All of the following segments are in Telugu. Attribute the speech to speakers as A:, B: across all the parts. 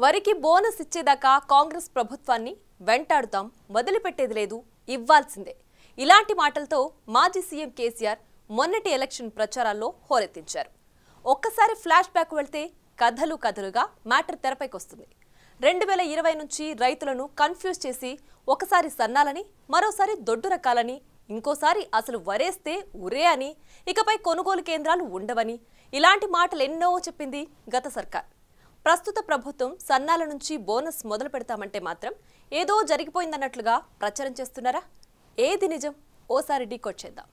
A: వరికి బోనస్ ఇచ్చేదాకా కాంగ్రెస్ ప్రభుత్వాన్ని వెంటాడుతాం వదిలిపెట్టేది లేదు ఇవ్వాల్సిందే ఇలాంటి మాటలతో మాజీ సీఎం కేసీఆర్ మొన్నటి ఎలక్షన్ ప్రచారాల్లో హోరెత్తించారు ఒక్కసారి ఫ్లాష్ బ్యాక్ వెళ్తే కథలు కథలుగా మ్యాటర్ తెరపైకి వస్తుంది రెండు వేల ఇరవై నుంచి రైతులను కన్ఫ్యూజ్ చేసి ఒకసారి సన్నాలని మరోసారి దొడ్డు రకాలని ఇంకోసారి అసలు వరేస్తే ఉరే అని ఇకపై కొనుగోలు కేంద్రాలు ఉండవని ఇలాంటి మాటలు ఎన్నో చెప్పింది గత సర్కార్ ప్రస్తుత ప్రభుత్వం సన్నాల నుంచి బోనస్ మొదలు పెడతామంటే మాత్రం ఏదో జరిగిపోయిందన్నట్లుగా ప్రచారం చేస్తున్నారా ఏది నిజం ఓసారి డీకోడ్ చేద్దాం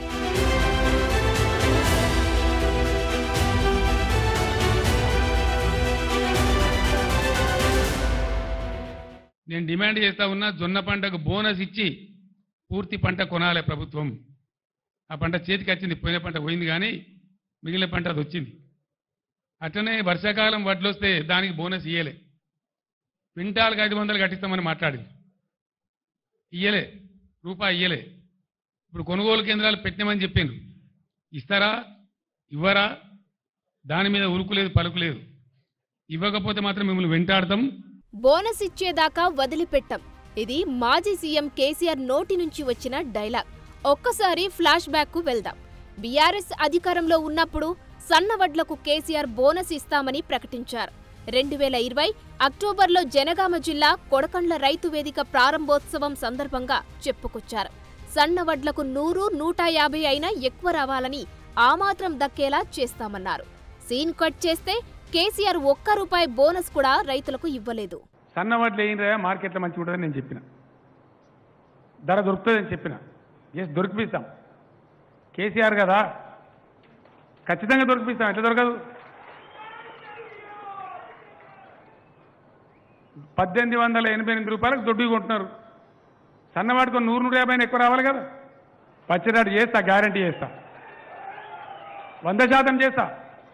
B: నేను డిమాండ్ చేస్తా ఉన్నా జొన్న పంటకు బోనస్ ఇచ్చి పూర్తి పంట కొనాలి ప్రభుత్వం ఆ పంట చేతికి వచ్చింది పోయిన పంట పోయింది కానీ మిగిలిన పంట అది వచ్చింది అట్లనే వర్షాకాలం వడ్లు వస్తే దానికి బోనస్ ఇయ్యలే క్వింటాల్కి ఐదు వందలు కట్టిస్తామని మాట్లాడింది ఇయ్యలే రూపాయి ఇయ్యలే ఇప్పుడు కొనుగోలు కేంద్రాలు పెట్టినామని చెప్పిండ్రు ఇస్తారా ఇవ్వరా దాని మీద ఉరుకులేదు పలుకులేదు ఇవ్వకపోతే మాత్రం మిమ్మల్ని వెంటాడతాం
C: బోనస్ ఇచ్చేదాకా వదిలిపెట్టం ఇది మాజీ సీఎం కేసీఆర్ నోటి నుంచి వచ్చిన డైలాగ్ ఒక్కసారి ఫ్లాష్ బ్యాక్ కు వెళ్దాం బీఆర్ఎస్ అధికారంలో ఉన్నప్పుడు సన్నవడ్లకు కేసీఆర్ బోనస్ ఇస్తామని ప్రకటించారు రెండు వేల ఇరవై అక్టోబర్లో జనగామ జిల్లా కొడకండ్ల రైతు వేదిక ప్రారంభోత్సవం సందర్భంగా చెప్పుకొచ్చారు సన్నవడ్లకు నూరు నూట యాభై అయినా ఎక్కువ రావాలని ఆ మాత్రం దక్కేలా చేస్తామన్నారు సీన్ కట్ చేస్తే కేసీఆర్ ఒక్క రూపాయి బోనస్ కూడా రైతులకు ఇవ్వలేదు
B: సన్న వడ్లు ఏంటో మార్కెట్లో మంచిగా ఉంటుందని నేను చెప్పిన ధర దొరుకుతుందని చెప్పిన ఎస్ దొరికిపిస్తాం కేసీఆర్ కదా ఖచ్చితంగా దొరికిపిస్తాం ఎట్లా దొరకదు పద్దెనిమిది వందల ఎనభై ఎనిమిది రూపాయలకు దొడ్డు కొంటున్నారు సన్నవాడికి నూరు నూట యాభై ఎక్కువ రావాలి కదా పచ్చిరాడు చేస్తా గ్యారంటీ చేస్తా వంద శాతం చేస్తా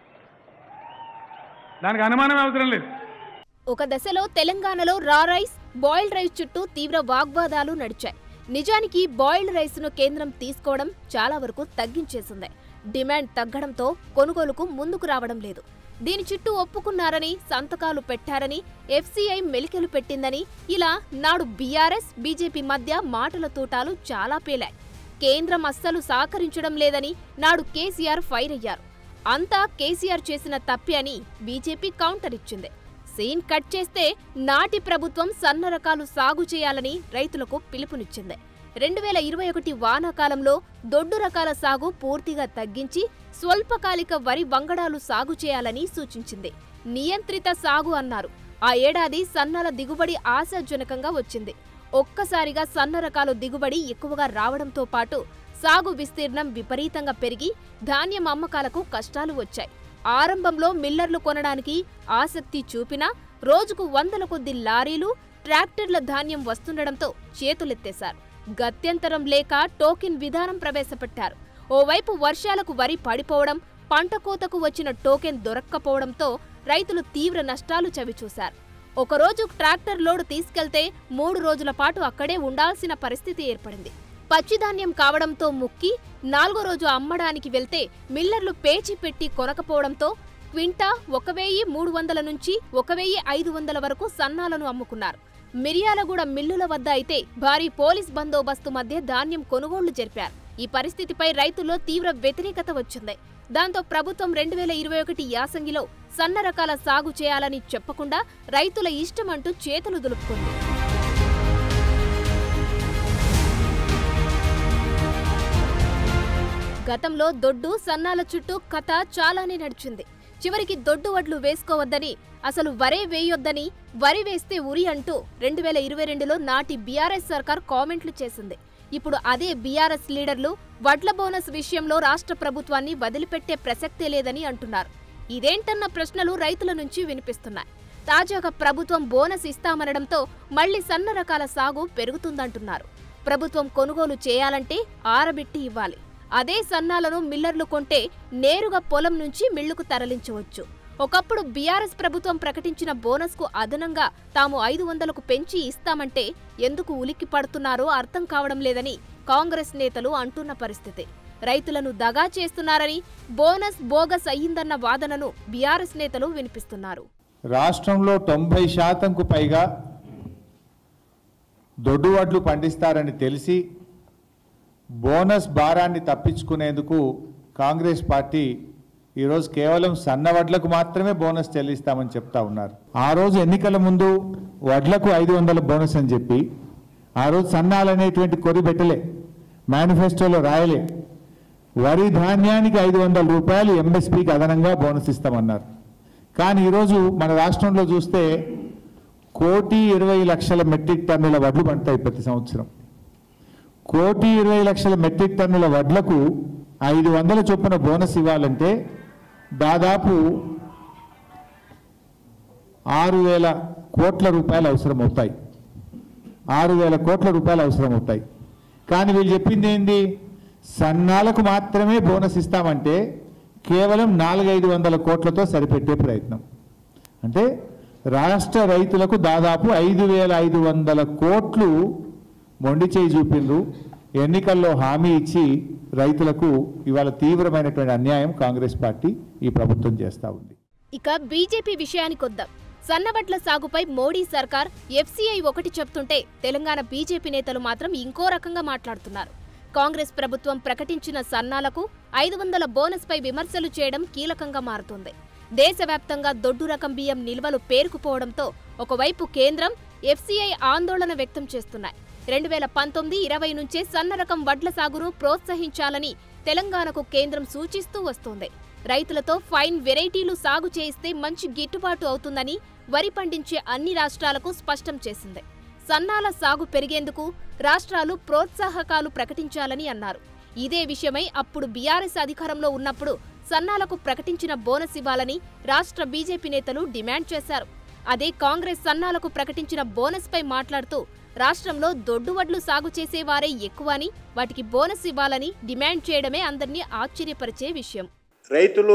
B: దానికి అనుమానం అవసరం లేదు
C: ఒక దశలో తెలంగాణలో రా రైస్ బాయిల్డ్ రైస్ చుట్టూ తీవ్ర వాగ్వాదాలు నడిచాయి నిజానికి బాయిల్డ్ రైస్ను కేంద్రం తీసుకోవడం చాలా వరకు తగ్గించేసింది డిమాండ్ తగ్గడంతో కొనుగోలుకు ముందుకు రావడం లేదు దీని చుట్టూ ఒప్పుకున్నారని సంతకాలు పెట్టారని ఎఫ్సీఐ మెలికెలు పెట్టిందని ఇలా నాడు బీఆర్ఎస్ బీజేపీ మధ్య మాటల తూటాలు చాలా పేలాయి కేంద్రం అస్సలు సహకరించడం లేదని నాడు కేసీఆర్ ఫైర్ అయ్యారు అంతా కేసీఆర్ చేసిన తప్పి అని బీజేపీ కౌంటర్ ఇచ్చింది సీన్ కట్ చేస్తే నాటి ప్రభుత్వం సన్న రకాలు సాగు చేయాలని రైతులకు పిలుపునిచ్చింది రెండు వేల ఇరవై ఒకటి వానాకాలంలో దొడ్డు రకాల సాగు పూర్తిగా తగ్గించి స్వల్పకాలిక వరి వంగడాలు సాగు చేయాలని సూచించింది నియంత్రిత సాగు అన్నారు ఆ ఏడాది సన్నల దిగుబడి ఆశాజనకంగా వచ్చింది ఒక్కసారిగా సన్న రకాలు దిగుబడి ఎక్కువగా రావడంతో పాటు సాగు విస్తీర్ణం విపరీతంగా పెరిగి ధాన్యం అమ్మకాలకు కష్టాలు వచ్చాయి ఆరంభంలో మిల్లర్లు కొనడానికి ఆసక్తి చూపినా రోజుకు వందల కొద్ది లారీలు ట్రాక్టర్ల ధాన్యం వస్తుండడంతో చేతులెత్తేశారు గత్యంతరం లేక టోకెన్ విధానం ప్రవేశపెట్టారు ఓవైపు వర్షాలకు వరి పడిపోవడం పంట కోతకు వచ్చిన టోకెన్ దొరక్కపోవడంతో రైతులు తీవ్ర నష్టాలు చవిచూశారు ఒకరోజు ట్రాక్టర్ లోడు తీసుకెళ్తే మూడు రోజుల పాటు అక్కడే ఉండాల్సిన పరిస్థితి ఏర్పడింది పచ్చిధాన్యం కావడంతో ముక్కి నాలుగో రోజు అమ్మడానికి వెళ్తే మిల్లర్లు పేచి పెట్టి కొనకపోవడంతో క్వింటా ఒక వెయ్యి మూడు వందల నుంచి ఒక వెయ్యి ఐదు వందల వరకు సన్నాలను అమ్ముకున్నారు మిర్యాలగూడ మిల్లుల వద్ద అయితే భారీ పోలీస్ బందోబస్తు మధ్య ధాన్యం కొనుగోళ్లు జరిపారు ఈ పరిస్థితిపై రైతుల్లో తీవ్ర వ్యతిరేకత వచ్చింది దాంతో ప్రభుత్వం రెండు వేల ఇరవై ఒకటి యాసంగిలో సన్న రకాల సాగు చేయాలని చెప్పకుండా రైతుల ఇష్టమంటూ చేతులు దులుపుకుంది గతంలో దొడ్డు సన్నాల చుట్టూ కథ చాలానే నడిచింది చివరికి దొడ్డు వడ్లు వేసుకోవద్దని అసలు వరే వేయొద్దని వరి వేస్తే ఉరి అంటూ రెండు వేల ఇరవై రెండులో నాటి బీఆర్ఎస్ సర్కార్ కామెంట్లు చేసింది ఇప్పుడు అదే బీఆర్ఎస్ లీడర్లు వడ్ల బోనస్ విషయంలో రాష్ట్ర ప్రభుత్వాన్ని వదిలిపెట్టే ప్రసక్తే లేదని అంటున్నారు ఇదేంటన్న ప్రశ్నలు రైతుల నుంచి వినిపిస్తున్నాయి తాజాగా ప్రభుత్వం బోనస్ ఇస్తామనడంతో మళ్లీ సన్న రకాల సాగు పెరుగుతుందంటున్నారు ప్రభుత్వం కొనుగోలు చేయాలంటే ఆరబెట్టి ఇవ్వాలి అదే సన్నాలను మిల్లర్లు కొంటే నేరుగా పొలం నుంచి మిల్లుకు తరలించవచ్చు ఒకప్పుడు బీఆర్ఎస్ ప్రభుత్వం ప్రకటించిన బోనస్కు అదనంగా తాము ఐదు వందలకు పెంచి ఇస్తామంటే ఎందుకు ఉలిక్కి పడుతున్నారో అర్థం కావడం లేదని కాంగ్రెస్ నేతలు అంటున్న పరిస్థితి రైతులను దగా చేస్తున్నారని బోనస్ బోగస్ అయ్యిందన్న వాదనను బీఆర్ఎస్ నేతలు వినిపిస్తున్నారు
D: రాష్ట్రంలో తొంభై శాతంకు పైగా దొడ్డు వడ్లు పండిస్తారని తెలిసి బోనస్ భారాన్ని తప్పించుకునేందుకు కాంగ్రెస్ పార్టీ ఈరోజు కేవలం సన్న వడ్లకు మాత్రమే బోనస్ చెల్లిస్తామని చెప్తా ఉన్నారు ఆ రోజు ఎన్నికల ముందు వడ్లకు ఐదు వందల బోనస్ అని చెప్పి ఆ రోజు సన్నాలు అనేటువంటి కొరి పెట్టలే మేనిఫెస్టోలో రాయలే వరి ధాన్యానికి ఐదు వందల రూపాయలు ఎంఎస్పీకి అదనంగా బోనస్ ఇస్తామన్నారు కానీ ఈరోజు మన రాష్ట్రంలో చూస్తే కోటి ఇరవై లక్షల మెట్రిక్ టన్నుల వడ్లు పండుతాయి ప్రతి సంవత్సరం కోటి ఇరవై లక్షల మెట్రిక్ టన్నుల వడ్లకు ఐదు వందల చొప్పున బోనస్ ఇవ్వాలంటే దాదాపు ఆరు వేల కోట్ల రూపాయలు అవసరం అవుతాయి ఆరు వేల కోట్ల రూపాయలు అవసరం అవుతాయి కానీ వీళ్ళు చెప్పింది ఏంది సన్నాలకు మాత్రమే బోనస్ ఇస్తామంటే కేవలం నాలుగైదు వందల కోట్లతో సరిపెట్టే ప్రయత్నం అంటే రాష్ట్ర రైతులకు దాదాపు ఐదు వేల ఐదు వందల కోట్లు మొండి చేయి చూపిండ్రు ఎన్నికల్లో హామీ ఇచ్చి రైతులకు ఇవాళ తీవ్రమైనటువంటి అన్యాయం కాంగ్రెస్ పార్టీ ఈ ప్రభుత్వం చేస్తూ ఉంది
C: ఇక బీజేపీ విషయానికొద్దాం సన్నవడ్ల సాగుపై మోడీ సర్కార్ ఎఫ్సీఐ ఒకటి చెప్తుంటే తెలంగాణ బీజేపీ నేతలు మాత్రం ఇంకో రకంగా మాట్లాడుతున్నారు కాంగ్రెస్ ప్రభుత్వం ప్రకటించిన సన్నాలకు ఐదు వందల బోనస్పై విమర్శలు చేయడం కీలకంగా మారుతుంది దేశవ్యాప్తంగా దొడ్డు రకం బియ్యం నిల్వలు పేరుకుపోవడంతో ఒకవైపు కేంద్రం ఎఫ్సీఐ ఆందోళన వ్యక్తం చేస్తున్నాయి రెండు వేల పంతొమ్మిది ఇరవై నుంచే సన్న రకం వడ్ల సాగును ప్రోత్సహించాలని తెలంగాణకు కేంద్రం సూచిస్తూ వస్తోంది రైతులతో ఫైన్ వెరైటీలు సాగు చేయిస్తే మంచి గిట్టుబాటు అవుతుందని వరి పండించే అన్ని రాష్ట్రాలకు స్పష్టం చేసింది సన్నాల సాగు పెరిగేందుకు రాష్ట్రాలు ప్రోత్సాహకాలు ప్రకటించాలని అన్నారు ఇదే విషయమై అప్పుడు బీఆర్ఎస్ అధికారంలో ఉన్నప్పుడు సన్నాలకు ప్రకటించిన బోనస్ ఇవ్వాలని రాష్ట్ర బీజేపీ నేతలు డిమాండ్ చేశారు అదే కాంగ్రెస్ సన్నాలకు ప్రకటించిన బోనస్పై మాట్లాడుతూ రాష్ట్రంలో దొడ్డు వడ్లు సాగు చేసేవారే ఎక్కువ అని వాటికి బోనస్ ఇవ్వాలని డిమాండ్ చేయడమే అందరినీ ఆశ్చర్యపరిచే విషయం
E: రైతులు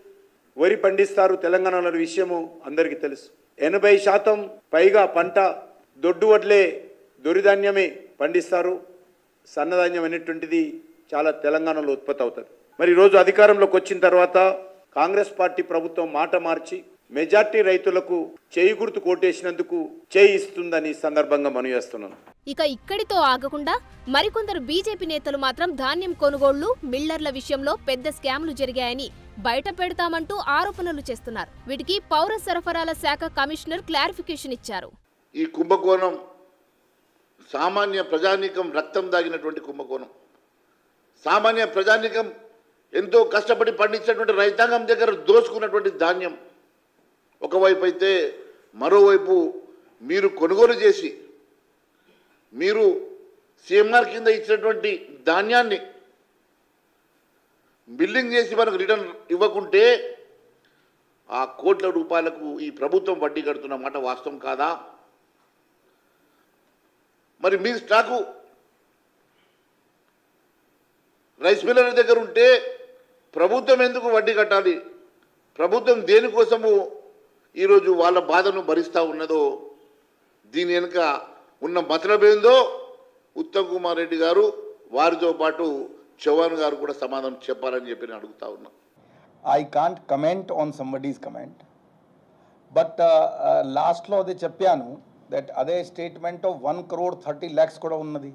E: వరి పండిస్తారు తెలంగాణలో విషయము అందరికీ తెలుసు ఎనభై శాతం పైగా పంట దొడ్డు వడ్లే దొరిధాన్యమే పండిస్తారు సన్నధాన్యం అనేటువంటిది చాలా తెలంగాణలో ఉత్పత్తి అవుతుంది మరి ఈరోజు అధికారంలోకి వచ్చిన తర్వాత కాంగ్రెస్ పార్టీ ప్రభుత్వం మాట మార్చి మెజార్టీ రైతులకు చేయి గుర్తు కోటేసినందుకు చేయి ఇస్తుందని ఈ సందర్భంగా మనవి చేస్తున్నాను
C: ఇక ఇక్కడితో ఆగకుండా మరికొందరు బీజేపీ నేతలు మాత్రం ధాన్యం కొనుగోళ్లు మిల్లర్ల విషయంలో పెద్ద స్కామ్లు జరిగాయని బయట పెడతామంటూ ఆరోపణలు చేస్తున్నారు వీటికి పౌర సరఫరాల శాఖ కమిషనర్ క్లారిఫికేషన్ ఇచ్చారు
F: ఈ కుంభకోణం సామాన్య ప్రజానీకం రక్తం దాగినటువంటి కుంభకోణం సామాన్య ప్రజానీకం ఎంతో కష్టపడి పండించినటువంటి రైతాంగం దగ్గర దోచుకున్నటువంటి ధాన్యం ఒకవైపు అయితే మరోవైపు మీరు కొనుగోలు చేసి మీరు సిఎంఆర్ కింద ఇచ్చినటువంటి ధాన్యాన్ని బిల్డింగ్ చేసి మనకు రిటర్న్ ఇవ్వకుంటే ఆ కోట్ల రూపాయలకు ఈ ప్రభుత్వం వడ్డీ కడుతున్న మాట వాస్తవం కాదా మరి మీ స్టాకు రైస్ మిల్లర్ దగ్గర ఉంటే ప్రభుత్వం ఎందుకు వడ్డీ కట్టాలి ప్రభుత్వం దేనికోసము ఈరోజు వాళ్ళ బాధను భరిస్తూ ఉన్నదో దీని వెనుక ఉన్న మతలబేందో ఉత్తమ్ కుమార్ రెడ్డి గారు వారితో పాటు చౌహాన్ గారు కూడా సమాధానం చెప్పాలని చెప్పి నేను అడుగుతా ఉన్నా
G: I can't comment on somebody's comment. But లాస్ట్లో అది చెప్పాను దట్ అదే statement of one crore thirty lakhs కూడా ఉన్నది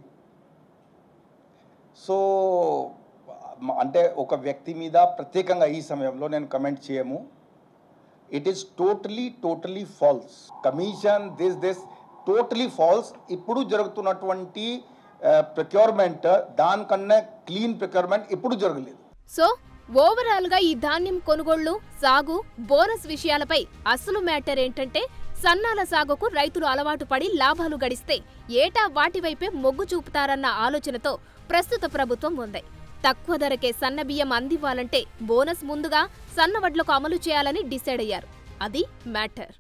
G: సో అంటే ఒక వ్యక్తి మీద ప్రత్యేకంగా ఈ సమయంలో నేను కమెంట్ చేయము it is totally totally false commission this this totally false ఇప్పుడు జరుగుతున్నటువంటి ప్రొక్యూర్మెంట్ దానికన్నా క్లీన్ ప్రొక్యూర్మెంట్ ఇప్పుడు జరగలేదు
C: సో ఓవరాల్ గా ఈ ధాన్యం కొనుగోళ్లు సాగు బోనస్ విషయాలపై అసలు మ్యాటర్ ఏంటంటే సన్నాల సాగుకు రైతులు అలవాటు పడి లాభాలు గడిస్తే ఏటా వాటి వైపే మొగ్గు చూపుతారన్న ఆలోచనతో ప్రస్తుత ప్రభుత్వం ఉంది తక్కువ ధరకే సన్న బియ్యం అందివ్వాలంటే బోనస్ ముందుగా సన్న వడ్లకు అమలు చేయాలని డిసైడ్ అయ్యారు అది matter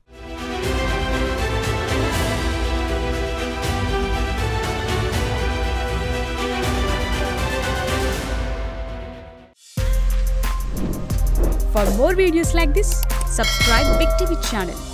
H: For more videos like this, subscribe Big TV channel